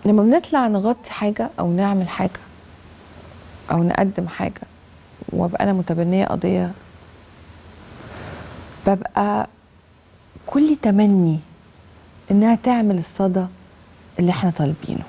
لما بنطلع نغطي حاجة أو نعمل حاجة أو نقدم حاجة وأبقى أنا متبنية قضية ببقى كل تمني إنها تعمل الصدى اللي احنا طالبينه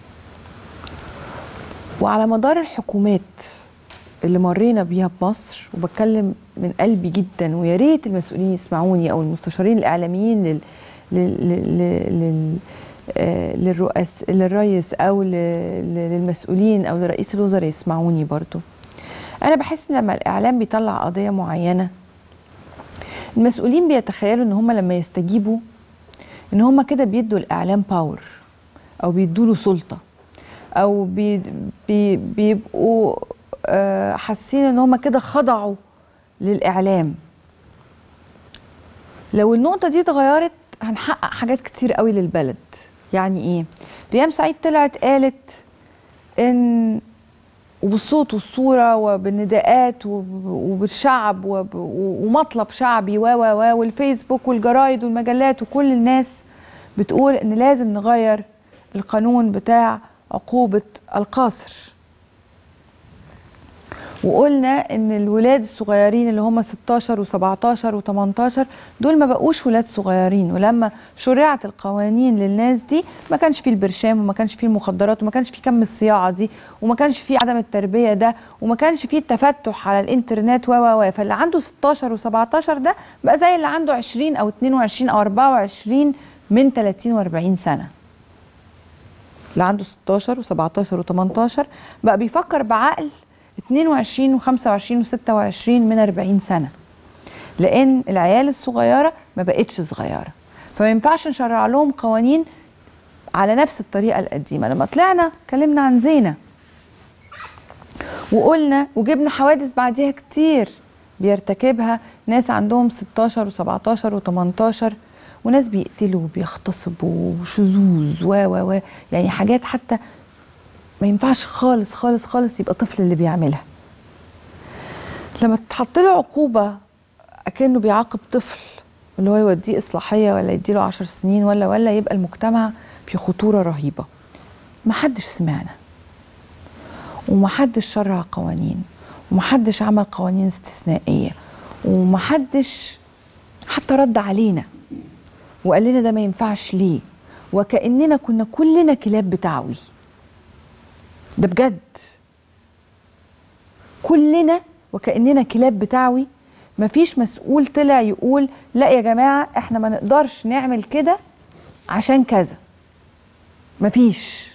وعلى مدار الحكومات اللي مرينا بيها بمصر وبتكلم من قلبي جدا ويا ريت المسؤولين يسمعوني او المستشارين الاعلاميين لل لل لل لل آه، للرؤس للرئيس او ل- ل- للمسؤولين او لرئيس الوزراء يسمعوني برضو انا بحس ان لما الاعلام بيطلع قضيه معينه المسؤولين بيتخيلوا ان هم لما يستجيبوا ان هم كده بيدوا الاعلام باور او بيدوا له سلطه او بي بي بيبقوا آه، حاسين ان هم كده خضعوا للاعلام لو النقطه دي اتغيرت هنحقق حاجات كتير قوي للبلد يعني ايه ريام سعيد طلعت قالت ان وبالصوت والصوره وبالنداءات وب- وبالشعب وب- ومطلب شعبي و و و والفيسبوك والجرايد والمجلات وكل الناس بتقول ان لازم نغير القانون بتاع عقوبه القاصر وقلنا ان الولاد الصغيرين اللي هم 16 و17 و18 دول ما بقوش ولاد صغيرين ولما شرعت القوانين للناس دي ما كانش فيه البرشام وما كانش فيه المخدرات وما كانش فيه كم الصياعه دي وما كانش فيه عدم التربيه ده وما كانش فيه التفتح على الانترنت و و و فاللي عنده 16 و17 ده بقى زي اللي عنده 20 او 22 او 24 من 30 و40 سنه اللي عنده 16 و17 و18 بقى بيفكر بعقل 22 و25 و26 من 40 سنه لان العيال الصغيره ما بقتش صغيره فما ينفعش نشرع لهم قوانين على نفس الطريقه القديمه لما طلعنا اتكلمنا عن زينه وقلنا وجبنا حوادث بعديها كتير بيرتكبها ناس عندهم 16 و17 و18 وناس بيقتلوا وبيغتصبوا وشذوذ و و و يعني حاجات حتى ما ينفعش خالص خالص خالص يبقى طفل اللي بيعملها لما تحط له عقوبة أكنه بيعاقب طفل اللي هو يوديه إصلاحية ولا يديله عشر سنين ولا ولا يبقى المجتمع في خطورة رهيبة محدش سمعنا ومحدش شرع قوانين ومحدش عمل قوانين استثنائية ومحدش حتى رد علينا وقال لنا ده ما ينفعش ليه وكأننا كنا كلنا كلاب بتعوي ده بجد كلنا وكأننا كلاب بتعوي مفيش مسؤول طلع يقول لا يا جماعة احنا ما نقدرش نعمل كده عشان كذا مفيش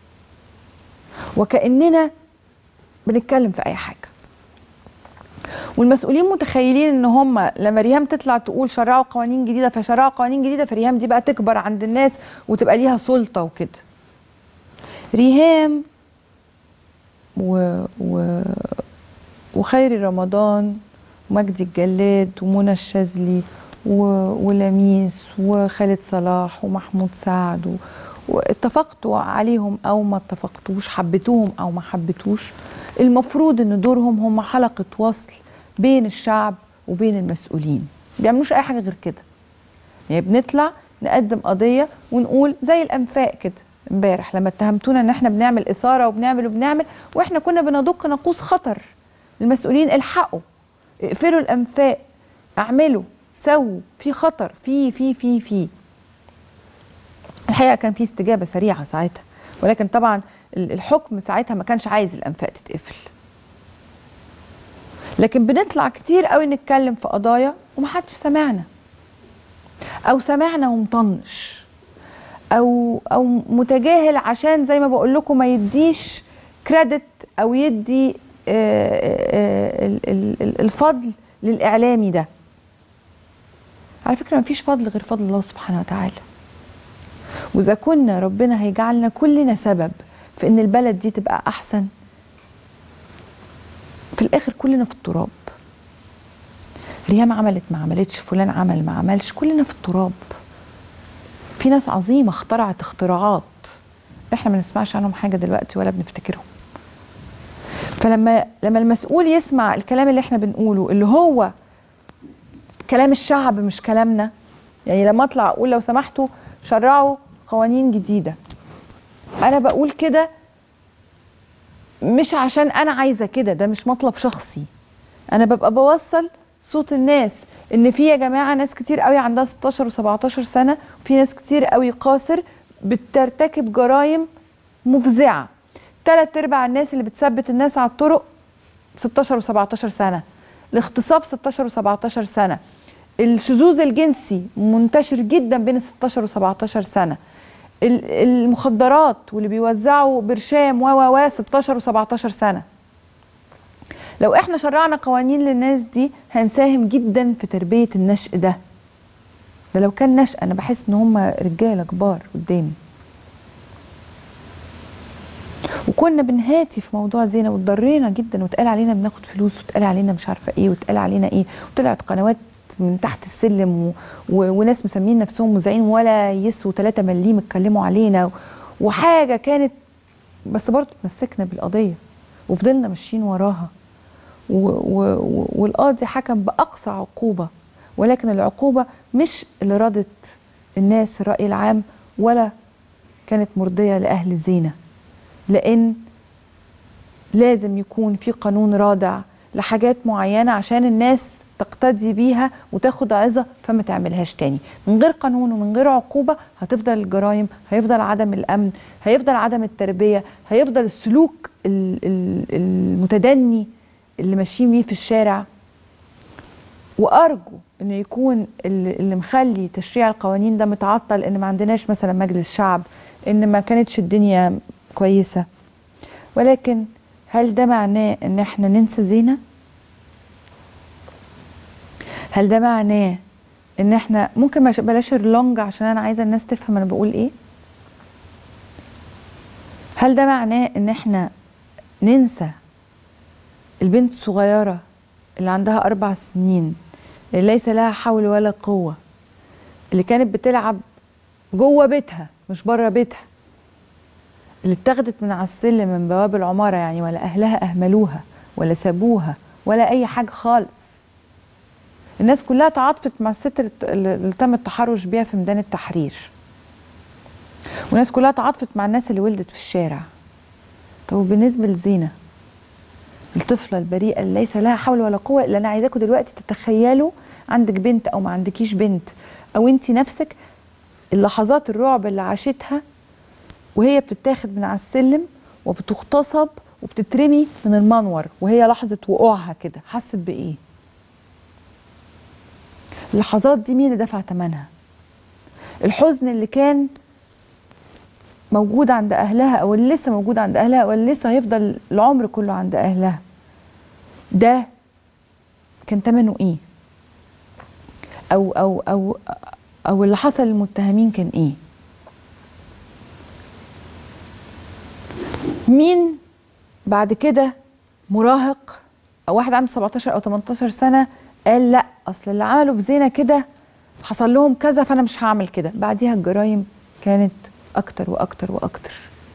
وكأننا بنتكلم في أي حاجة والمسؤولين متخيلين ان هم لما ريهام تطلع تقول شرعوا قوانين جديده فشرعوا قوانين جديده فريهام دي بقى تكبر عند الناس وتبقى ليها سلطه وكده ريهام و... و... وخيري رمضان ومجدي الجلاد ومنى الشاذلي و... ولميس وخالد صلاح ومحمود سعد و... واتفقتوا عليهم او ما اتفقتوش حبيتوهم او ما حبيتوش المفروض ان دورهم هم حلقه وصل بين الشعب وبين المسؤولين ما بيعملوش اي حاجه غير كده يعني بنطلع نقدم قضيه ونقول زي الانفاق كده امبارح لما اتهمتونا ان احنا بنعمل اثاره وبنعمل وبنعمل واحنا كنا بندق ناقوس خطر المسؤولين الحقوا اقفلوا الانفاق اعملوا سووا في خطر في في في في الحقيقه كان في استجابه سريعه ساعتها ولكن طبعا الحكم ساعتها ما كانش عايز الانفاق تتقفل لكن بنطلع كتير قوي نتكلم في قضايا ومحدش سمعنا او سمعنا ومطنش او او متجاهل عشان زي ما بقول لكم ما يديش كريدت او يدي الفضل للاعلامي ده على فكره ما فيش فضل غير فضل الله سبحانه وتعالى واذا كنا ربنا هيجعلنا كلنا سبب في ان البلد دي تبقى احسن في الاخر كلنا في التراب ريهام عملت ما عملتش فلان عمل ما عملش كلنا في التراب في ناس عظيمه اخترعت اختراعات احنا ما نسمعش عنهم حاجه دلوقتي ولا بنفتكرهم فلما لما المسؤول يسمع الكلام اللي احنا بنقوله اللي هو كلام الشعب مش كلامنا يعني لما اطلع اقول لو سمحتوا شرعوا قوانين جديده انا بقول كده مش عشان انا عايزه كده ده مش مطلب شخصي انا ببقى بوصل صوت الناس ان في يا جماعه ناس كتير قوي عندها 16 و17 سنه وفي ناس كتير قوي قاصر بترتكب جرائم مفزعه ثلاث ارباع الناس اللي بتثبت الناس على الطرق 16 و17 سنه الاغتصاب 16 و17 سنه الشذوذ الجنسي منتشر جدا بين ال 16 و17 سنه ال- المخدرات واللي بيوزعوا برشام و و و 16 و17 سنه لو احنا شرعنا قوانين للناس دي هنساهم جدا في تربيه النشء ده ده لو كان نشأ انا بحس ان هم رجاله كبار قدامي وكنا بنهاتي في موضوع زينه واتضرينا جدا واتقال علينا بناخد فلوس واتقال علينا مش عارفه ايه واتقال علينا ايه وطلعت قنوات من تحت السلم و... و... وناس مسمين نفسهم مذيعين ولا يسوا 3 مليم اتكلموا علينا و... وحاجه كانت بس برضه اتمسكنا بالقضيه وفضلنا ماشيين وراها و... و... و... والقاضي حكم باقصى عقوبه ولكن العقوبه مش اللي رضت الناس الراي العام ولا كانت مرضيه لاهل زينه لان لازم يكون في قانون رادع لحاجات معينه عشان الناس تقتدي بيها وتاخد عظه فما تعملهاش تاني من غير قانون ومن غير عقوبه هتفضل الجرائم هيفضل عدم الامن هيفضل عدم التربيه هيفضل السلوك ال- ال- المتدني اللي ماشيين بيه في الشارع وارجو انه يكون اللي اللي مخلي تشريع القوانين ده متعطل ان ما عندناش مثلا مجلس شعب ان ما كانتش الدنيا كويسه ولكن هل ده معناه ان احنا ننسى زينه هل ده معناه ان احنا ممكن ما بلاش اللونج عشان انا عايزه الناس تفهم انا بقول ايه هل ده معناه ان احنا ننسى البنت الصغيره اللي عندها اربع سنين اللي ليس لها حول ولا قوه اللي كانت بتلعب جوه بيتها مش بره بيتها اللي اتاخدت من على السلم من بواب العماره يعني ولا اهلها اهملوها ولا سابوها ولا اي حاجه خالص الناس كلها تعاطفت مع الست اللي- اللي تم التحرش بيها في ميدان التحرير والناس كلها تعاطفت مع الناس اللي ولدت في الشارع طب وبالنسبه لزينه الطفله البريئه اللي ليس لها حول ولا قوه اللي انا عايزاكم دلوقتي تتخيلوا عندك بنت او ما عندكيش بنت او انت نفسك اللحظات الرعب اللي عاشتها وهي بتتاخد من على السلم وبتغتصب وبتترمي من المنور وهي لحظه وقوعها كده حست بايه اللحظات دي مين اللي دفع ثمنها الحزن اللي كان موجود عند اهلها او اللي لسه موجود عند اهلها او اللي لسه هيفضل العمر كله عند اهلها ده كان ثمنه ايه او او او او اللي حصل للمتهمين كان ايه مين بعد كده مراهق او واحد عنده 17 او 18 سنه قال لا اصل اللي عملوا في زينه كده حصل لهم كذا فانا مش هعمل كده بعديها الجرائم كانت اكتر واكتر واكتر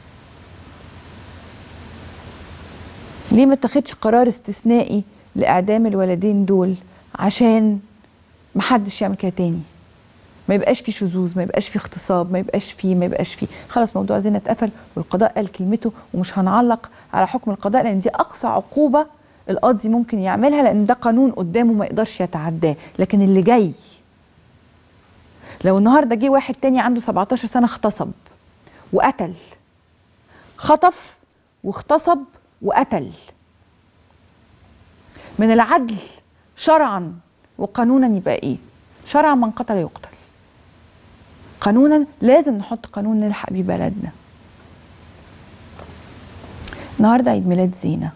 ليه ما اتخذش قرار استثنائي لاعدام الولدين دول عشان محدش يعمل كده تاني ما يبقاش في شذوذ ما يبقاش في اغتصاب ما يبقاش في ما يبقاش في خلاص موضوع زينة اتقفل والقضاء قال كلمته ومش هنعلق على حكم القضاء لان دي اقصى عقوبه القاضي ممكن يعملها لان ده قانون قدامه ما يقدرش يتعداه لكن اللي جاي لو النهارده جه واحد تاني عنده 17 سنه اغتصب وقتل خطف واغتصب وقتل من العدل شرعا وقانونا يبقى ايه شرعا من قتل يقتل قانونا لازم نحط قانون نلحق بيه بلدنا النهارده عيد ميلاد زينه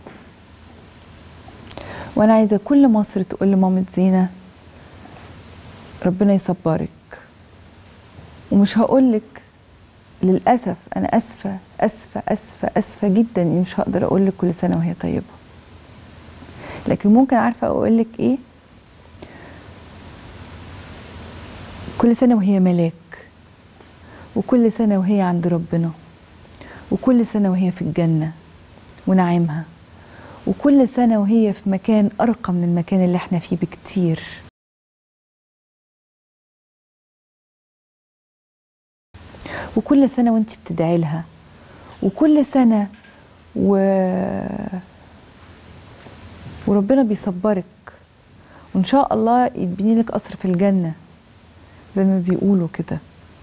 وانا عايزه كل مصر تقول لمامة زينه ربنا يصبرك ومش هقولك للاسف انا اسفه اسفه اسفه اسفه جدا اني مش هقدر اقولك كل سنه وهي طيبه لكن ممكن عارفه اقولك ايه كل سنه وهي ملاك وكل سنه وهي عند ربنا وكل سنه وهي في الجنه ونعيمها وكل سنه وهي في مكان ارقى من المكان اللي احنا فيه بكتير وكل سنه وانت بتدعي لها وكل سنه و وربنا بيصبرك وان شاء الله يتبني لك قصر في الجنه زي ما بيقولوا كده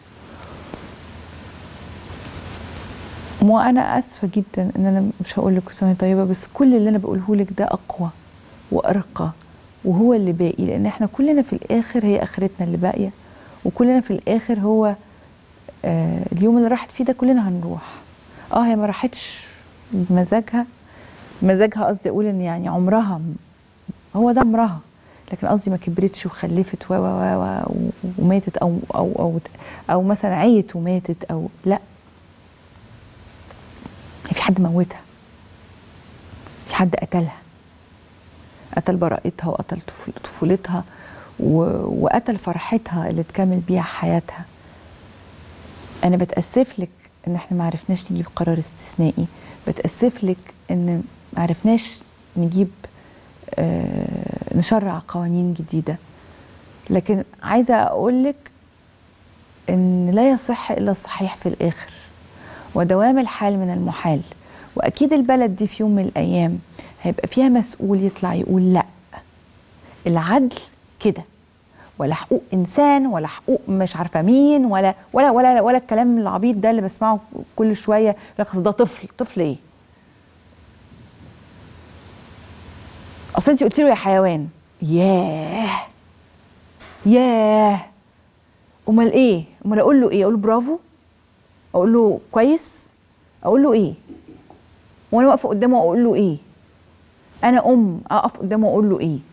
وانا اسفه جدا ان انا مش هقول لك سنه طيبه بس كل اللي انا بقوله لك ده اقوى وارقى وهو اللي باقي لان احنا كلنا في الاخر هي اخرتنا اللي باقيه وكلنا في الاخر هو آه اليوم اللي راحت فيه ده كلنا هنروح اه هي ما راحتش بمزاجها مزاجها قصدي اقول ان يعني عمرها م- هو ده عمرها لكن قصدي ما كبرتش وخلفت و و و و وماتت او او او او مثلا عيت وماتت او لا هي في حد موتها في حد قتلها قتل براءتها وقتل طفول- طفولتها و- وقتل فرحتها اللي تكمل بيها حياتها انا بتاسف لك ان احنا ما عرفناش نجيب قرار استثنائي بتاسف لك ان ما عرفناش نجيب آه نشرع قوانين جديده لكن عايزه اقول لك ان لا يصح الا الصحيح في الاخر ودوام الحال من المحال واكيد البلد دي في يوم من الايام هيبقى فيها مسؤول يطلع يقول لا العدل كده ولا حقوق انسان ولا حقوق مش عارفه مين ولا ولا ولا ولا الكلام العبيط ده اللي بسمعه كل شويه يقول لك أصل ده طفل طفل ايه اصل انت قلت له يا حيوان ياه ياه امال ايه امال اقول له ايه اقول له برافو اقول له كويس اقول له ايه وانا واقفه قدامه اقول له ايه انا ام اقف قدامه اقول له ايه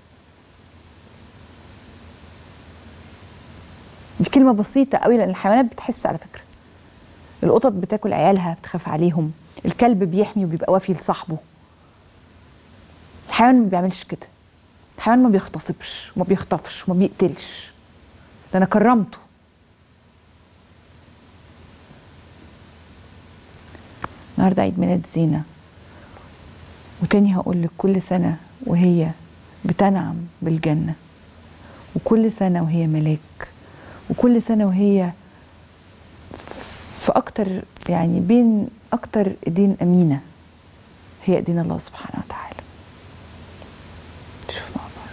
دي كلمه بسيطه قوي لان الحيوانات بتحس على فكره القطط بتاكل عيالها بتخاف عليهم الكلب بيحمي وبيبقى وافي لصاحبه الحيوان ما بيعملش كده الحيوان ما بيغتصبش وما بيخطفش وما بيقتلش ده انا كرمته النهارده عيد ميلاد زينة وتاني هقول لك كل سنة وهي بتنعم بالجنة وكل سنة وهي ملاك وكل سنة وهي في أكتر يعني بين أكتر إيدين أمينة هي إيدين الله سبحانه وتعالى شوف مع بعض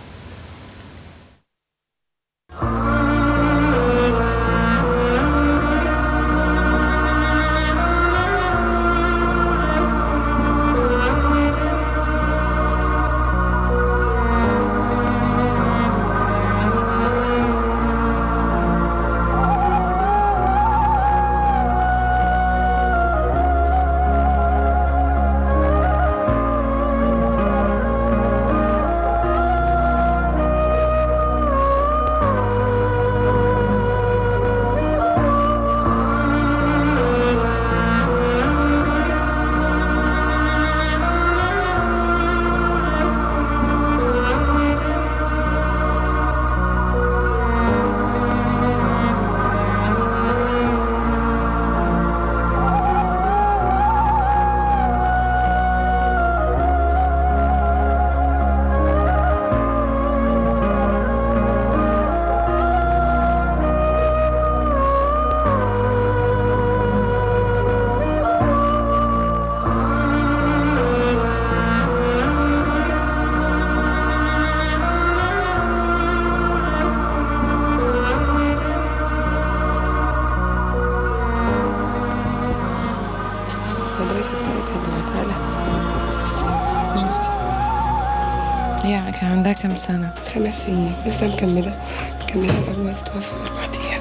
المدرسة بتاعتها دلوقتي لها شفتي هي كان عندها كام سنة؟ خمس سنين لسه مكملة مكملة قبل ما تتوفى بأربع أيام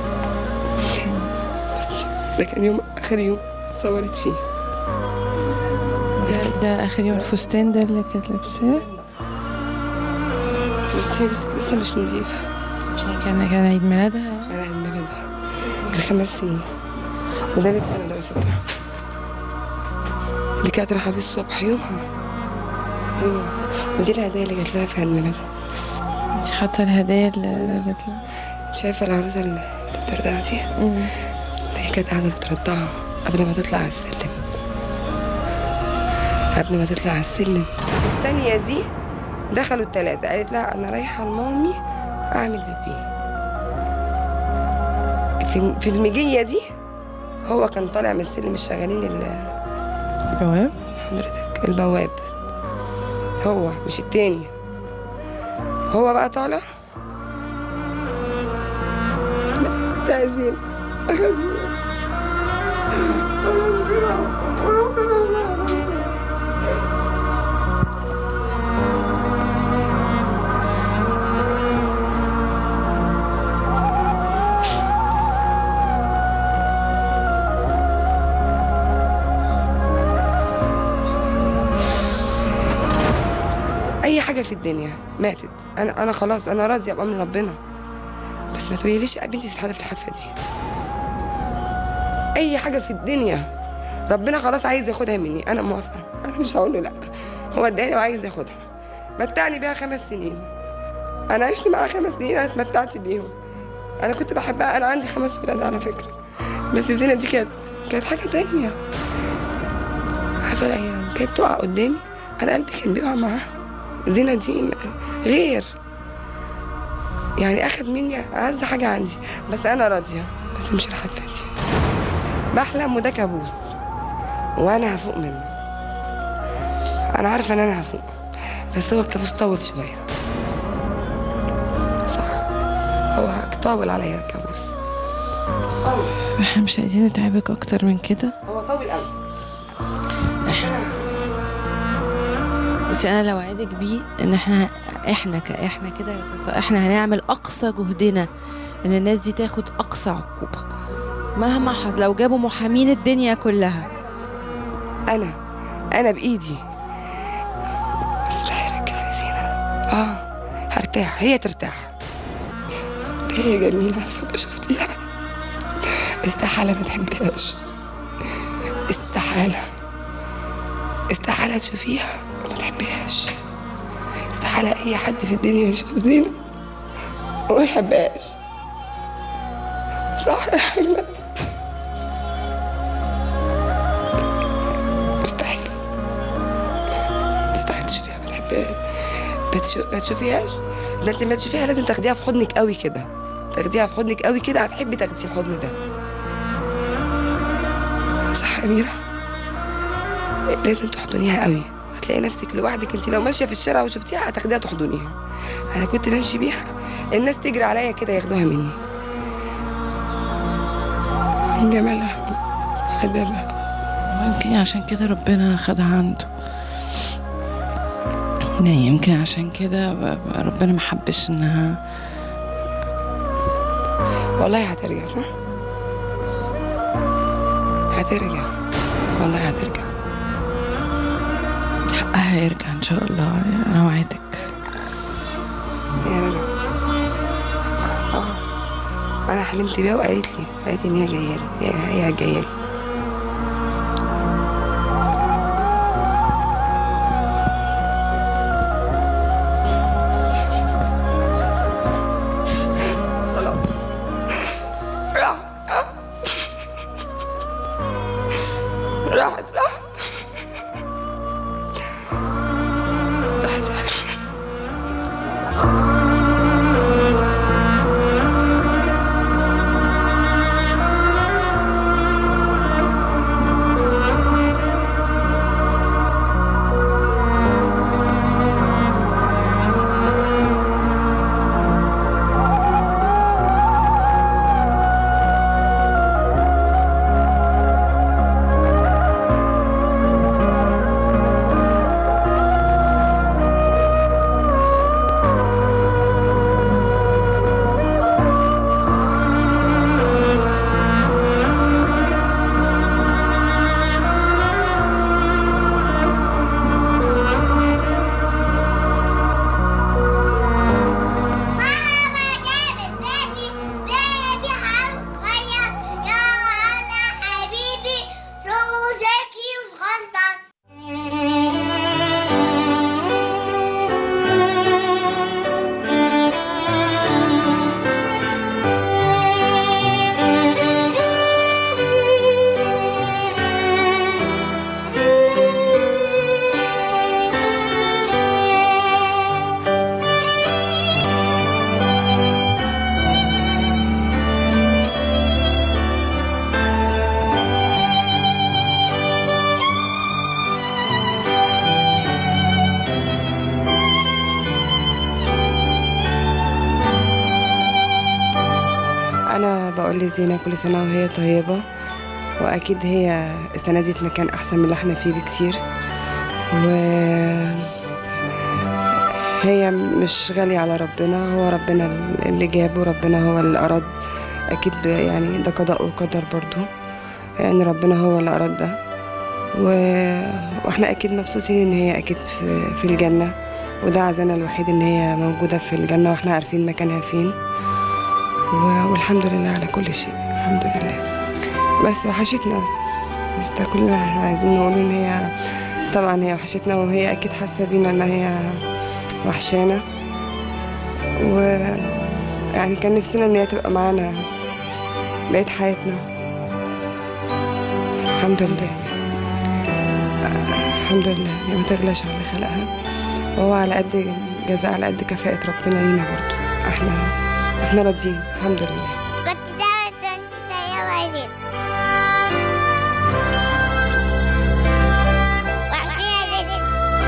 بصي ده كان يوم آخر يوم اتصورت فيه ده, ده آخر يوم الفستان ده اللي كانت لابساه بصي لسه مش نضيف كان كان عيد ميلادها على عيد ميلادها الخمس سنين وده لبس مدرستها اللي كانت رايحة بيه الصبح يومها يومها ودي الهدايا اللي جات لها في عيد ميلادها انت حاطة الهدايا اللي جات لها شايفة العروسة اللي بترضع دي هي كانت قاعدة بترضعها قبل ما تطلع على السلم قبل ما تطلع على السلم في الثانية دي دخلوا التلاتة قالت لها أنا رايحة لمامي أعمل بيبي في في المجية دي هو كان طالع من السلم الشغالين ال- بواب حضرتك البواب هو مش التاني هو بقى طالع لا ده زين اي حاجه في الدنيا ماتت انا انا خلاص انا راضيه ابقى من ربنا بس ما تقوليليش يا بنتي تتحدف الحدفه دي اي حاجه في الدنيا ربنا خلاص عايز ياخدها مني انا موافقه انا مش هقول له لا هو اداني وعايز ياخدها متعني بيها خمس سنين انا عشت معاها خمس سنين انا اتمتعت بيهم انا كنت بحبها انا عندي خمس ولاد على فكره بس زينة دي كانت كانت حاجه تانية عارفه لا هي لما كانت تقع قدامي انا قلبي كان بيقع معاها زينة دي م- غير يعني اخد مني اعز حاجه عندي بس انا راضيه بس مش الحدفه دي بحلم وده كابوس وانا هفوق منه انا عارفه ان انا هفوق بس هو الكابوس طول شويه صح هو طول عليا الكابوس احنا مش عايزين نتعبك اكتر من كده هو طول قوي بس انا لو وعدك بيه ان احنا احنا كاحنا كده كص- احنا هنعمل اقصى جهدنا ان الناس دي تاخد اقصى عقوبه مهما حصل لو جابوا محامين الدنيا كلها انا انا بايدي بس ده هيرجع لي زينة اه هرتاح هي ترتاح هي جميلة عارفة لو شفتيها استحالة ما تحبيهاش استحالة استحالة تشوفيها وما تحبيهاش استحالة أي حد في الدنيا يشوف زينة وما يحبهاش صح يا حاجة مستحيل مستحيل تشوفيها ما تحبهاش بتشو- ما تشوفيهاش ده انت ما تشوفيها لازم تاخديها في حضنك قوي كده تاخديها في حضنك قوي كده هتحبي تاخدي الحضن ده صح يا أميرة لازم تحضنيها قوي هتلاقي نفسك لوحدك انت لو ماشيه في الشارع وشفتيها هتاخديها تحضنيها انا كنت بمشي بيها الناس تجري عليا كده ياخدوها مني من جمالها وأدبها يمكن عشان كده ربنا خدها عنده لا يمكن عشان كده ب- ب- ربنا ما حبش انها والله هترجع صح؟ هترجع والله هترجع حقها يرجع ان شاء الله انا وعدك يا رجع اه انا حلمت بيها وقالت لي قالت لي ان هي جايه لي هي هي جايه لي خلاص راح راحت صح راحت لزينة كل سنة وهي طيبة وأكيد هي السنة دي في مكان أحسن من اللي احنا فيه بكتير و هي مش غالية على ربنا هو ربنا اللي جابه ربنا هو اللي أراد أكيد ب- يعني ده قضاء وقدر برضو يعني ربنا هو اللي أراد ده و... واحنا أكيد مبسوطين إن هي أكيد في, في الجنة وده عزانا الوحيد إن هي موجودة في الجنة واحنا عارفين مكانها فين و... والحمد لله على كل شيء الحمد لله بس وحشتنا بس بس ده كل اللي احنا عايزين نقوله إن هي طبعا هي وحشتنا وهي أكيد حاسة بينا إن هي وحشانا و يعني كان نفسنا ان هي تبقى معانا بقية حياتنا الحمد لله الحمد لله هي ما تغلاش على اللي خلقها وهو على قد جزاء على قد كفاءة ربنا لينا برضو احنا احنا راضيين الحمد لله كنت دعوة انت يا وزير وحسين يا زيد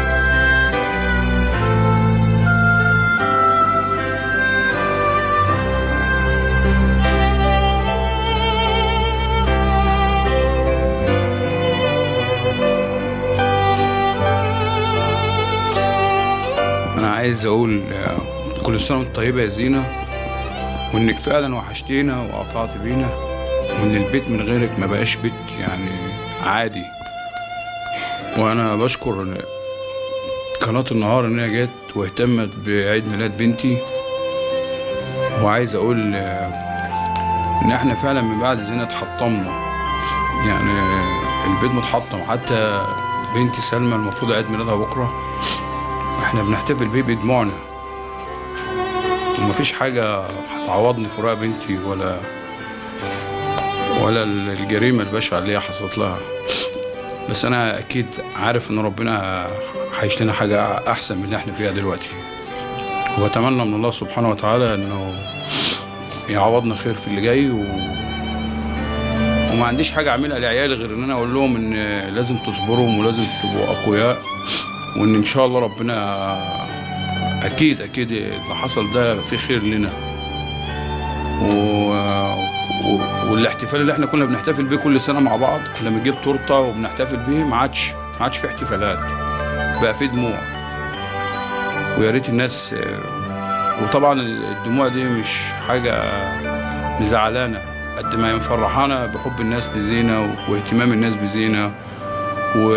انا عايز اقول آه، كل سنه وانت طيبه يا زينه وانك فعلا وحشتينا وقطعت بينا وان البيت من غيرك ما بقاش بيت يعني عادي وانا بشكر قناه النهار ان هي جت واهتمت بعيد ميلاد بنتي وعايز اقول آه، ان احنا فعلا من بعد زينه اتحطمنا يعني آه، البيت متحطم حتى بنتي سلمى المفروض عيد ميلادها بكره احنا بنحتفل بيه بدموعنا ومفيش حاجة هتعوضني فراق بنتي ولا ولا الجريمة البشعة اللي هي حصلت لها بس أنا أكيد عارف إن ربنا هيش لنا حاجة أحسن من اللي احنا فيها دلوقتي وأتمنى من الله سبحانه وتعالى إنه يعوضنا خير في اللي جاي و... وما عنديش حاجة أعملها لعيالي غير إن أنا أقول لهم إن لازم تصبروا ولازم تبقوا أقوياء وان ان شاء الله ربنا اكيد اكيد اللي حصل ده في خير لنا و... و... والاحتفال اللي احنا كنا بنحتفل بيه كل سنه مع بعض كنا بنجيب تورته وبنحتفل بيه ما عادش ما عادش في احتفالات بقى في دموع ويا ريت الناس وطبعا الدموع دي مش حاجه مزعلانا قد ما هي مفرحانا بحب الناس لزينه واهتمام الناس بزينه و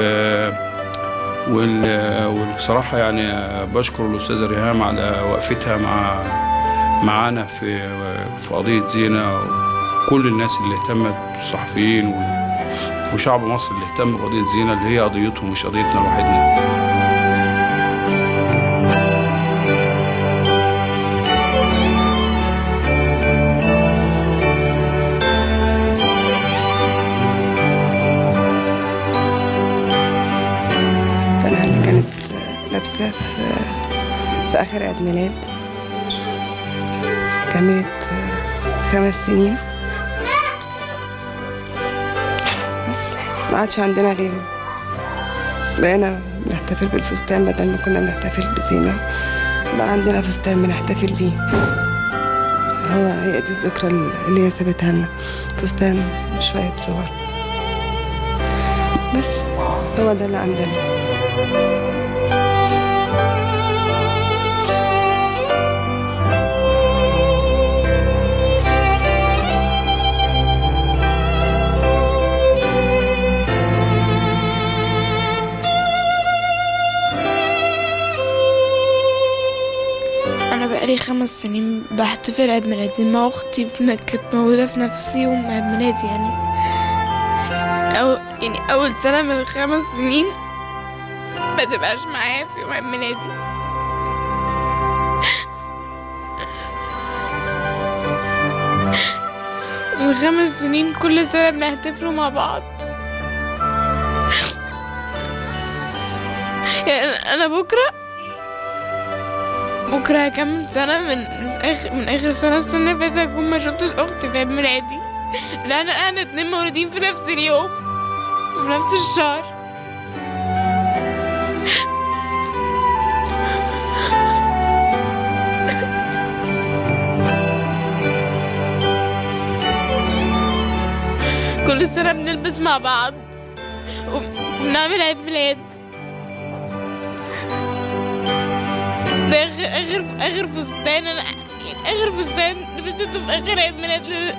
وال- والبصراحة يعني بشكر الأستاذة ريهام على وقفتها مع معانا في في قضية زينة وكل الناس اللي اهتمت الصحفيين و- وشعب مصر اللي اهتم بقضية زينة اللي هي قضيتهم مش قضيتنا لوحدنا أنا اللي كانت لابسة في في آخر عيد ميلاد كملت خمس سنين بس ما عادش عندنا غيره بقينا بنحتفل بالفستان بدل ما كنا بنحتفل بزينة بقى عندنا فستان بنحتفل بيه هو هي دي الذكرى اللي هي سابتها لنا فستان شوية صور بس هو ده اللي عندنا أنا بقالي خمس سنين بحتفل عيد ميلادي مع أختي بن- كانت موجودة في نفس يوم عيد ميلادي يعني أو يعني أول سنة من الخمس سنين ما تبقاش معايا في يوم عيد ميلادي من خمس سنين كل سنة بنحتفلوا مع بعض يعني أنا- أنا بكرة بكرة هكمل سنة من من آخر من آخر سنة السنة اللي فاتت هكون ما شفتش أختي في عيد ميلادي لأن احنا اتنين مولودين في نفس اليوم وفي نفس الشهر كل سنة بنلبس مع بعض وبنعمل عيد ميلاد ده آخر آخر آخر فستان أنا يعني آخر فستان لبسته في آخر عيد ميلاد ل-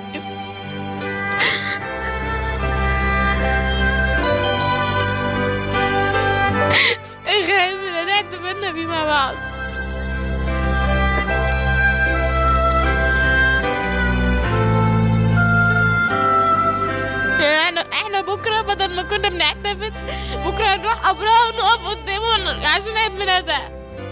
آخر عيد ميلاد احتفلنا بيه مع بعض يعني احنا احنا بكره بدل ما كنا بنحتفل بكره هنروح قبرها ونقف قدامه ون- عشان عيد ميلادها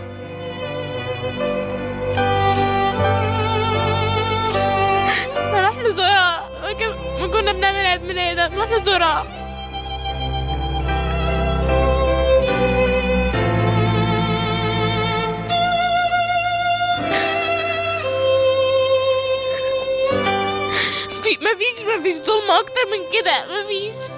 نروح نزورها ما كان- ما كنا بنعمل عيد ميلادها نروح نزورها في مفيش مفيش ظلم اكتر من كده مفيش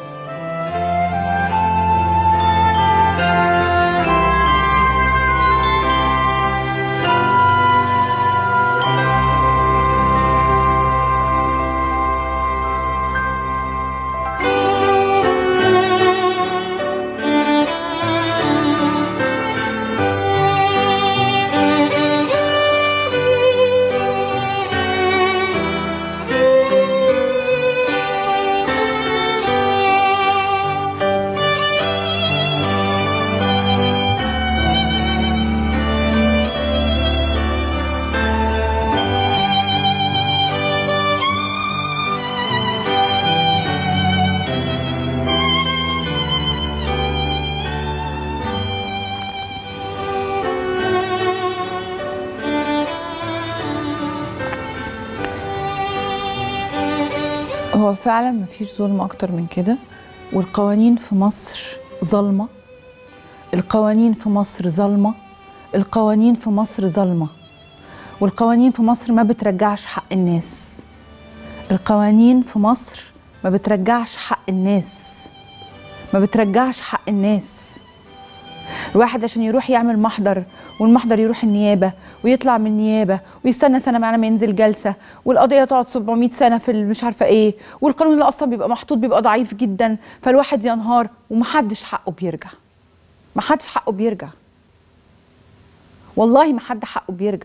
هو فعلا مفيش ظلم اكتر من كده والقوانين في مصر ظلمه القوانين في مصر ظلمه القوانين في مصر ظلمه والقوانين في مصر ما بترجعش حق الناس القوانين في مصر ما بترجعش حق الناس ما بترجعش حق الناس الواحد عشان يروح يعمل محضر والمحضر يروح النيابه ويطلع من النيابه ويستنى سنه معنا ما ينزل جلسه والقضيه تقعد 700 سنه في مش عارفه ايه والقانون اللي اصلا بيبقى محطوط بيبقى ضعيف جدا فالواحد ينهار ومحدش حقه بيرجع محدش حقه بيرجع والله ما حد حقه بيرجع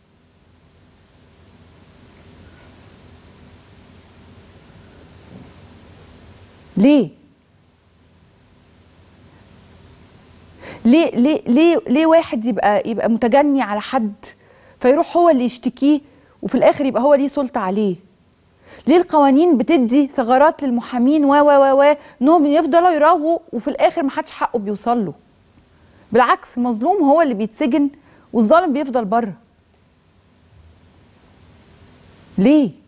ليه ليه ليه ليه ليه واحد يبقى يبقى متجني على حد فيروح هو اللي يشتكيه وفي الاخر يبقى هو ليه سلطه عليه ليه القوانين بتدي ثغرات للمحامين و و و و انهم يفضلوا يراوغوا وفي الاخر ما حدش حقه بيوصل له بالعكس المظلوم هو اللي بيتسجن والظالم بيفضل بره ليه